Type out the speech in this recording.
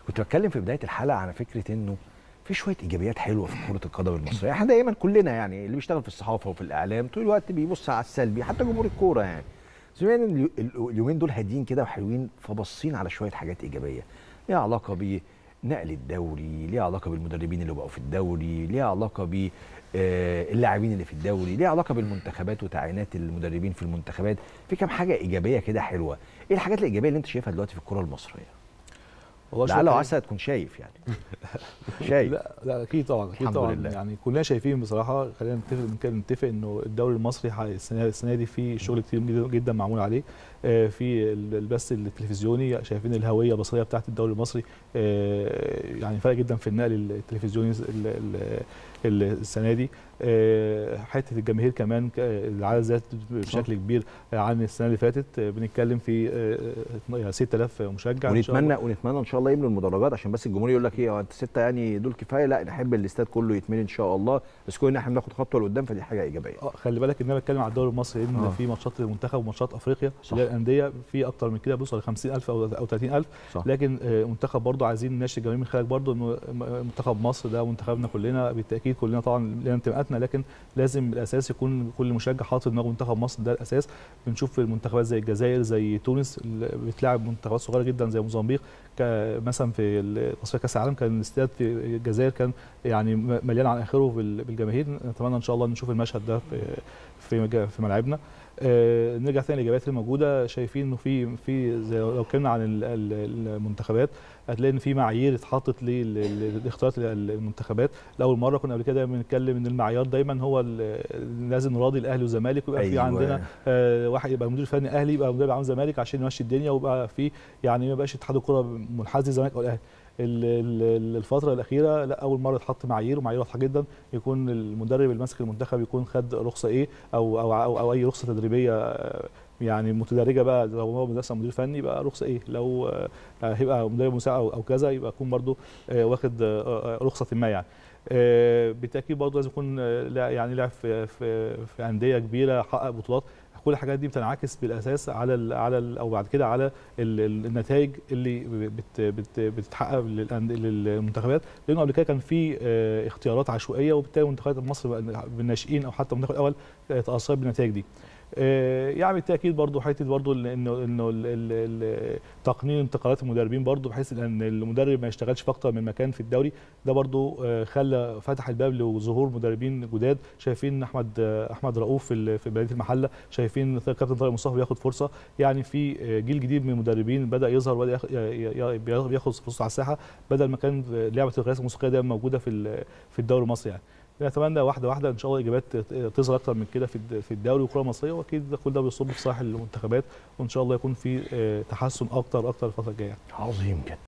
كنت بتكلم في بدايه الحلقه على فكره انه في شويه ايجابيات حلوه في كره القدم المصريه احنا دايما كلنا يعني اللي بيشتغل في الصحافه وفي الاعلام طول الوقت بيبص على السلبي حتى جمهور الكوره يعني سمعنا ان اليو- ال- اليومين دول هادين كده وحلوين فبصين على شويه حاجات ايجابيه ليها علاقه بنقل الدوري ليها علاقه بالمدربين اللي بقوا في الدوري ليها علاقه ب آه، اللاعبين اللي في الدوري ليها علاقه بالمنتخبات وتعيينات المدربين في المنتخبات في كام حاجه ايجابيه كده حلوه ايه الحاجات الايجابيه اللي انت شايفها دلوقتي في الكره المصريه والله شوية لعل حاجات- وعسى تكون شايف يعني شايف لا لا اكيد طبعا اكيد الحمد طبعا لله. يعني كلنا شايفين بصراحه خلينا نتفق نتكلم- نتفق انه الدوري المصري ح- السنه السنه دي في شغل كتير جدا- جدا معمول عليه آه، في ال- البث التلفزيوني شايفين الهويه البصريه بتاعت الدوري المصري آه، يعني فرق جدا في النقل التلفزيوني ال- ال- ال- السنه دي آه، حته الجماهير كمان ك- العدد زاد بشكل كبير عن السنه اللي فاتت آه، بنتكلم في آه، آه، 6000 مشجع إن شاء الله. ونتمنى ونتمنى ان شاء الله يملوا المدرجات عشان بس الجمهور يقول لك ايه هو انت سته يعني دول كفايه لا نحب الاستاد كله يتملي ان شاء الله بس كون ان احنا بناخد خطوه لقدام فدي حاجه ايجابيه اه خلي بالك ان انا بتكلم على الدوري المصري لان آه. في ماتشات المنتخب وماتشات افريقيا صح. اللي هي الانديه في اكتر من كده بيوصل ل 50000 او او 30000 صح لكن آه، منتخب برضه عايزين نناشد الجماهير من خلالك برضه انه م- منتخب مصر ده منتخبنا كلنا بالتاكيد كلنا طبعا لنا انتماءاتنا لكن لازم الاساس يكون كل مشجع حاطط دماغه منتخب مصر ده الاساس بنشوف المنتخبات زي الجزائر زي تونس اللي بتلاعب منتخبات صغيره جدا زي موزمبيق ك- مثلا في ال- تصفيات كاس العالم كان الاستاد في الجزائر كان يعني م- مليان على اخره بال- بالجماهير نتمنى ان شاء الله نشوف المشهد ده في في مجا- في ملاعبنا آه، نرجع تاني للاجابات الموجوده شايفين انه في في زي لو اتكلمنا عن ال- ال- المنتخبات هتلاقي ان في معايير اتحطت لل- لل- لاختيارات ال- المنتخبات لاول مره كنا قبل كده دايما بنتكلم ان المعيار دايما هو ال- لازم نراضي الاهلي والزمالك ويبقى في أيوة. عندنا آه، واحد يبقى مدير فني اهلي يبقى مدرب عام زمالك عشان يمشي الدنيا ويبقى في يعني ما يبقاش اتحاد الكره منحاز للزمالك او الاهلي ال- ال- الفتره الاخيره لا اول مره اتحط معايير ومعايير واضحه جدا يكون المدرب اللي ماسك المنتخب يكون خد رخصه ايه او او او, أو اي رخصه تدريبيه آه، يعني متدرجه بقى لو هو مثلا مدير فني يبقى رخصه ايه لو آه، هيبقى مدرب مساعد او أو كذا يبقى يكون برده واخد آه، آه، رخصه ما يعني آه، بالتاكيد برضه لازم يكون آه، لا- يعني لعب في في في انديه كبيره حقق بطولات كل الحاجات دي بتنعكس بالاساس على ال على ال او بعد كده على ال- ال- النتائج اللي بت بت بتتحقق للأند- للمنتخبات لانه قبل كده كان في آه، اختيارات عشوائيه وبالتالي منتخبات مصر بالناشئين او حتى المنتخب الاول آه، تاثرت بالنتائج دي آه، يعني بالتاكيد برضه حته برضه ال- انه انه ال- ال- ال- تقنين انتقالات المدربين برضه بحيث ان المدرب ما يشتغلش في اكتر من مكان في الدوري ده برضه آه، خلى فتح الباب لظهور مدربين جداد شايفين احمد آه، احمد رؤوف في ال- في بلديه المحله شايفين كابتن طارق مصطفى بياخد فرصه يعني في آه، جيل جديد من المدربين بدا يظهر وبدا ياخ- ي- ي- بياخد فرصه على الساحه بدل ما كان لعبه القياس الموسيقيه دايما موجوده في ال- في الدوري المصري يعني نتمنى واحده واحده ان شاء الله الاجابات تظهر اكتر من كده في الد- في الدوري والكره المصريه واكيد ده كل ده بيصب في صالح المنتخبات وان شاء الله يكون في آه، تحسن اكتر اكتر الفتره الجايه عظيم جدا